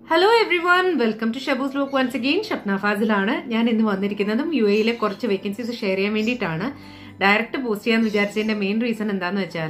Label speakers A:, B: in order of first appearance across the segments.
A: hello everyone welcome to ഷബൂസ് ലോക്ക് once again Shapna ഫാസിലാണ് ഞാൻ ഇന്ന് വന്നിരിക്കുന്നതും യു എയിലെ കുറച്ച് വേക്കൻസീസ് ഷെയർ ചെയ്യാൻ വേണ്ടിയിട്ടാണ് ഡയറക്റ്റ് പോസ്റ്റ് ചെയ്യാന്ന് വിചാരിച്ചതിന്റെ മെയിൻ റീസൺ എന്താന്ന് വെച്ചാൽ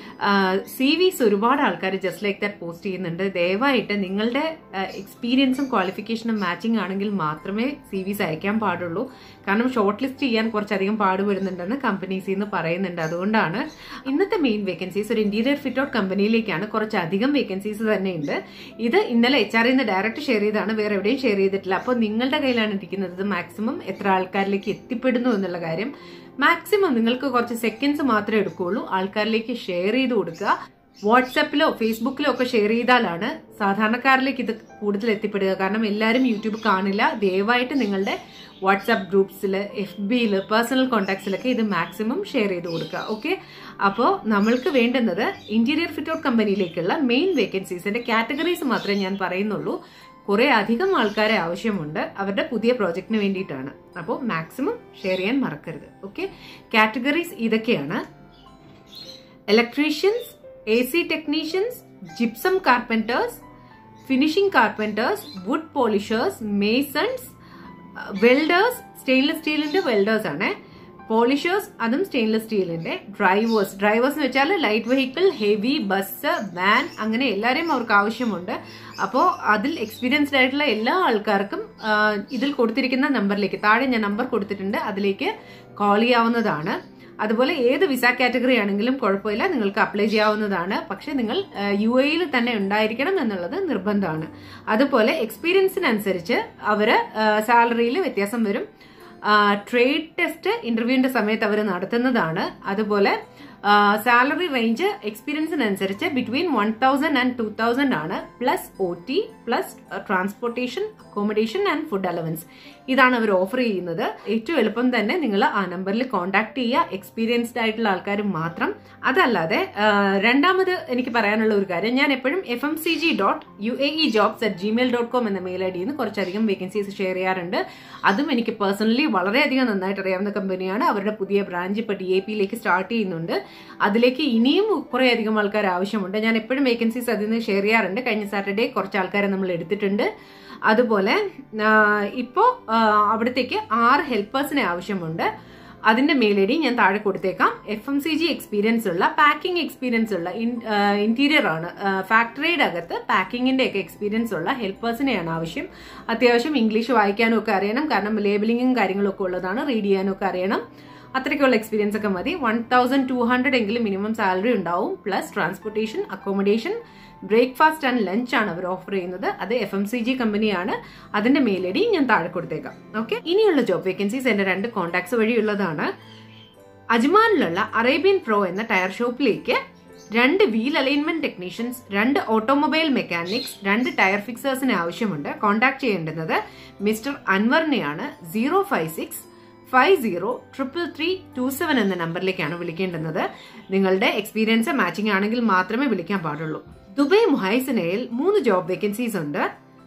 A: സി വിസ് ഒരുപാട് ആൾക്കാർ ജസ്റ്റ് ലൈക്ക് ദാറ്റ് പോസ്റ്റ് ചെയ്യുന്നുണ്ട് ദയവായിട്ട് നിങ്ങളുടെ എക്സ്പീരിയൻസും ക്വാളിഫിക്കേഷനും മാച്ചിങ് ആണെങ്കിൽ മാത്രമേ സി വിസ് അയക്കാൻ പാടുള്ളൂ കാരണം ഷോർട്ട് ലിസ്റ്റ് ചെയ്യാൻ കുറച്ചധികം പാടുപെടുന്നുണ്ടെന്ന് കമ്പനീസിൽ നിന്ന് പറയുന്നുണ്ട് അതുകൊണ്ടാണ് ഇന്നത്തെ മെയിൻ വേക്കൻസീസ് ഒരു ഇന്റീരിയർ ഫിറ്റ് ഔട്ട് കമ്പനിയിലേക്കാണ് കുറച്ചധികം വേക്കൻസീസ് തന്നെ ഉണ്ട് ഇത് ഇന്നലെ എച്ച് ആറിൽ നിന്ന് ഡയറക്റ്റ് ഷെയർ ചെയ്താണ് വേറെ എവിടെയും ഷെയർ ചെയ്തിട്ടില്ല അപ്പോൾ നിങ്ങളുടെ കയ്യിലാണ് ഇരിക്കുന്നത് ഇത് മാക്സിമം എത്ര ആൾക്കാരിലേക്ക് എത്തിപ്പെടുന്നു എന്നുള്ള കാര്യം മാക്സിമം നിങ്ങൾക്ക് കുറച്ച് സെക്കൻഡ്സ് മാത്രമേ എടുക്കുകയുള്ളൂ ആൾക്കാരിലേക്ക് ഷെയർ ചെയ്ത് കൊടുക്കുക വാട്സാപ്പിലോ ഫേസ്ബുക്കിലോ ഒക്കെ ഷെയർ ചെയ്താലാണ് സാധാരണക്കാരിലേക്ക് ഇത് കൂടുതൽ എത്തിപ്പെടുക കാരണം എല്ലാവരും യൂട്യൂബ് കാണില്ല ദയവായിട്ട് നിങ്ങളുടെ വാട്സാപ്പ് ഗ്രൂപ്പ്സിൽ എഫ് ബിയിൽ പേഴ്സണൽ കോൺടാക്ട്സിലൊക്കെ ഇത് മാക്സിമം ഷെയർ ചെയ്ത് കൊടുക്കുക ഓക്കെ അപ്പോൾ നമ്മൾക്ക് വേണ്ടുന്നത് ഇന്റീരിയർ ഫിറ്റ് ഔട്ട് കമ്പനിയിലേക്കുള്ള മെയിൻ വേക്കൻസീസിന്റെ കാറ്റഗറീസ് മാത്രമേ ഞാൻ പറയുന്നുള്ളൂ കുറെ അധികം ആൾക്കാരെ ആവശ്യമുണ്ട് അവരുടെ പുതിയ പ്രോജക്റ്റിന് വേണ്ടിയിട്ടാണ് അപ്പോൾ മാക്സിമം ഷെയർ ചെയ്യാൻ മറക്കരുത് ഓക്കെ കാറ്റഗറീസ് ഇതൊക്കെയാണ് electricians A C technicians gypsum carpenters finishing carpenters wood polishers masons welders stainless സ്റ്റീലിന്റെ വെൽഡേഴ്സ് ആണ് പോളിഷേഴ്സ് അതും സ്റ്റെയിൻലെസ് സ്റ്റീലിന്റെ ഡ്രൈവേഴ്സ് ഡ്രൈവേഴ്സ് എന്ന് വെച്ചാൽ light vehicle heavy bus van അങ്ങനെ എല്ലാവരെയും അവർക്ക് ആവശ്യമുണ്ട് അപ്പോൾ അതിൽ എക്സ്പീരിയൻസ്ഡ് ആയിട്ടുള്ള എല്ലാ ആൾക്കാർക്കും ഇതിൽ കൊടുത്തിരിക്കുന്ന നമ്പറിലേക്ക് താഴെ ഞാൻ നമ്പർ കൊടുത്തിട്ടുണ്ട് അതിലേക്ക് കോൾ ചെയ്യാവുന്നതാണ് അതുപോലെ ഏത് വിസ കാറ്റഗറി ആണെങ്കിലും കുഴപ്പമില്ല നിങ്ങൾക്ക് അപ്ലൈ ചെയ്യാവുന്നതാണ് പക്ഷെ നിങ്ങൾ യു എയിൽ തന്നെ ഉണ്ടായിരിക്കണം എന്നുള്ളത് നിർബന്ധമാണ് അതുപോലെ എക്സ്പീരിയൻസിനനുസരിച്ച് അവര് സാലറിയിൽ വ്യത്യാസം വരും ട്രേഡ് ടെസ്റ്റ് ഇന്റർവ്യൂവിന്റെ സമയത്ത് അവർ നടത്തുന്നതാണ് അതുപോലെ സാലറി റേഞ്ച് എക്സ്പീരിയൻസിനനുസരിച്ച് between one thousand and two thousand ആണ് plus O T plus transportation accommodation and food allowance ഇതാണ് അവർ ഓഫർ ചെയ്യുന്നത് ഏറ്റവും എളുപ്പം തന്നെ നിങ്ങൾ ആ നമ്പറിൽ കോൺടാക്ട് ചെയ്യുക എക്സ്പീരിയൻസ്ഡ് ആയിട്ടുള്ള ആൾക്കാർ മാത്രം അതല്ലാതെ രണ്ടാമത് എനിക്ക് പറയാനുള്ള ഒരു കാര്യം ഞാൻ എപ്പോഴും F M C G dot U A E jobs at Gmail dot com എന്ന മെയിൽ ഐ ഡിയിൽ നിന്ന് കുറച്ചധികം വേക്കൻസീസ് ഷെയർ ചെയ്യാറുണ്ട് അതും എനിക്ക് പേഴ്സണലി വളരെയധികം നന്നായിട്ട് അറിയാവുന്ന കമ്പനിയാണ് അവരുടെ പുതിയ ബ്രാഞ്ച് ഇപ്പോൾ ഡി എ പിയിലേക്ക് സ്റ്റാർട്ട് ചെയ്യുന്നുണ്ട് അതിലേക്ക് ഇനിയും കുറേ അധികം ആൾക്കാർ ആവശ്യമുണ്ട് ഞാൻ എപ്പോഴും വേക്കൻസീസ് അതിൽ നിന്ന് ഷെയർ ചെയ്യാറുണ്ട് കഴിഞ്ഞ സാറ്റർഡേ കുറച്ച് ആൾക്കാരെ നമ്മൾ എടുത്തിട്ടുണ്ട് അതുപോലെ ഇപ്പോൾ അവിടത്തേക്ക് ആറ് ഹെൽപ്പേഴ്സിനെ ആവശ്യമുണ്ട് അതിന്റെ മെയിൽ ഐ ഡി ഞാൻ താഴെ കൊടുത്തേക്കാം F M C G experience ഉള്ള പാക്കിംഗ് എക്സ്പീരിയൻസ് ഉള്ള ഇന്റീരിയർ ആണ് ഫാക്ടറിയുടെ അകത്ത് പാക്കിങ്ങിന്റെ ഒക്കെ എക്സ്പീരിയൻസ് ഉള്ള ഹെൽപ്പേഴ്സിനെയാണ് ആവശ്യം അത്യാവശ്യം ഇംഗ്ലീഷ് വായിക്കാനും ഒക്കെ അറിയണം കാരണം ലേബലിംഗും കാര്യങ്ങളും ഒക്കെ ഉള്ളതാണ് റീഡ് ചെയ്യാനും ഒക്കെ അറിയണം അത്രയ്ക്കുള്ള എക്സ്പീരിയൻസ് ഒക്കെ മതി വൺ തൗസൻഡ് ടു ഹൺഡ്രഡ് എങ്കിലും മിനിമം സാലറി ഉണ്ടാവും plus transportation accommodation breakfast and lunch ആണ് അവർ ഓഫർ ചെയ്യുന്നത് അത് എഫ് എം സി ജി കമ്പനിയാണ് അതിന്റെ മെയിൽ ഐ ഡി ഞാൻ താഴെ കൊടുത്തേക്കാം ഓക്കെ ഇനിയുള്ള ജോബ് വേക്കൻസീസ് എന്റെ രണ്ട് കോൺടാക്ട്സ് വഴിയുള്ളതാണ് അജ്മാനിലുള്ള അറേബ്യൻ പ്രോ എന്ന ടയർ ഷോപ്പിലേക്ക് രണ്ട് വീൽ അലൈൻമെന്റ് ടെക്നീഷ്യൻസ് രണ്ട് ഓട്ടോമൊബൈൽ മെക്കാനിക്സ് രണ്ട് ടയർ ഫിക്സേഴ്സിനെ ആവശ്യമുണ്ട് കോൺടാക്ട് ചെയ്യേണ്ടുന്നത് മിസ്റ്റർ അൻവറിനെയാണ് zero five six five zero triple three two seven എന്ന നമ്പറിലേക്കാണ് വിളിക്കേണ്ടുന്നത് നിങ്ങളുടെ എക്സ്പീരിയൻസ് മാച്ചിങ് ആണെങ്കിൽ മാത്രമേ വിളിക്കാൻ പാടുള്ളൂ ദുബൈ മുഹൈസനയിൽ മൂന്ന് ജോബ് വേക്കൻസീസ് ഉണ്ട്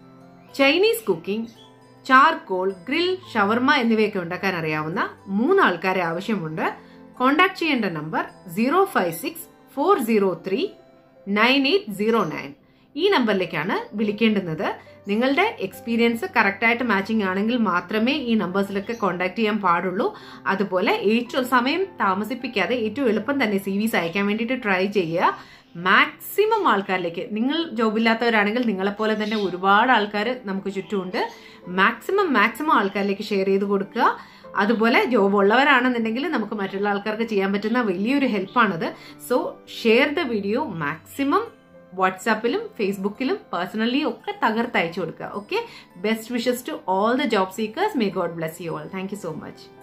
A: Chinese cooking charcoal grill shawarma എന്നിവയൊക്കെ ഉണ്ടാക്കാൻ അറിയാവുന്ന മൂന്ന് ആൾക്കാരെ ആവശ്യമുണ്ട് കോൺടാക്ട് ചെയ്യേണ്ട number zero five six four zero three nine eight zero nine ഈ നമ്പറിലേക്കാണ് വിളിക്കേണ്ടുന്നത് നിങ്ങളുടെ എക്സ്പീരിയൻസ് കറക്റ്റായിട്ട് മാച്ചിങ് ആണെങ്കിൽ മാത്രമേ ഈ നമ്പേഴ്സിലൊക്കെ കോൺടാക്ട് ചെയ്യാൻ പാടുള്ളൂ അതുപോലെ ഏറ്റവും സമയം താമസിപ്പിക്കാതെ ഏറ്റവും എളുപ്പം തന്നെ സി വിസ് അയക്കാൻ വേണ്ടിയിട്ട് ട്രൈ ചെയ്യുക മാക്സിമം ആൾക്കാരിലേക്ക് നിങ്ങൾ ജോബില്ലാത്തവരാണെങ്കിൽ നിങ്ങളെപ്പോലെ തന്നെ ഒരുപാട് ആൾക്കാർ നമുക്ക് ചുറ്റുമുണ്ട് മാക്സിമം മാക്സിമം ആൾക്കാരിലേക്ക് ഷെയർ ചെയ്ത് കൊടുക്കുക അതുപോലെ ജോബ് ഉള്ളവരാണെന്നുണ്ടെങ്കിൽ നമുക്ക് മറ്റുള്ള ആൾക്കാർക്ക് ചെയ്യാൻ പറ്റുന്ന വലിയൊരു ഹെൽപ്പാണത് so share the video maximum വാട്സാപ്പിലും ഫേസ്ബുക്കിലും പേഴ്സണലി ഒക്കെ തകർത്ത് അയച്ചു കൊടുക്കുക okay best wishes to all the job seekers may God bless you all thank you so much